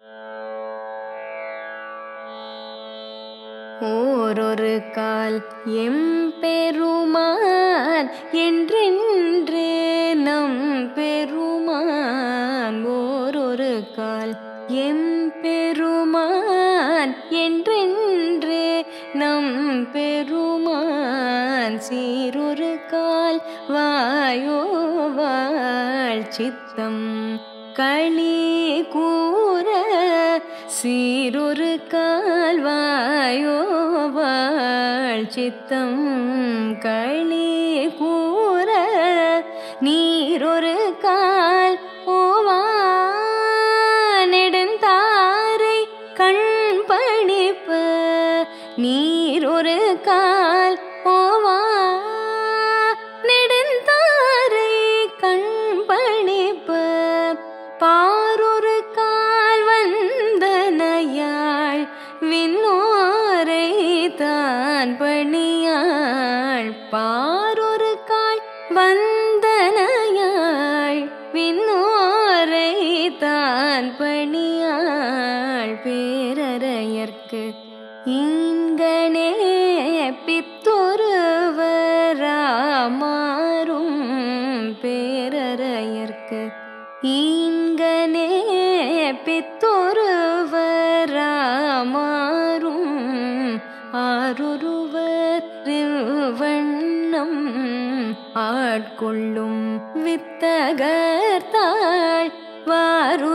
ஓரொரு கால் எம்பெருமான் என்றென்று நம் பெருமான் ஓரொரு கால் எம்பெருமான் என்றென்று நம் பெருமான் சீரொரு கால் வாயோவாள் சித்தம் களி கூற சீரொரு கால்வாயோவாள் சித்தம் களி கூற நீரொரு கால் ஓவா நெடுந்தாரை கண் பணிப்ப நீரொரு கால் ஓவா நெடுந்தாரை கண் பணிப்ப பாரொரு கால் வந்தனையாள் விண்ணோரை தான் பணியாள் பாரொரு கால் வந்தனையாள் விண்ணோரை தான் பணியாள் பேரறையர்க்கு இங்கனே பித்தொருவராமாறும் பேரறையர்க்கு ஈங்கனே பித்தொருவராமாறும் ஆருருவர் வண்ணம் ஆட்கொள்ளும் வித்தகர்த்தாள் வாரு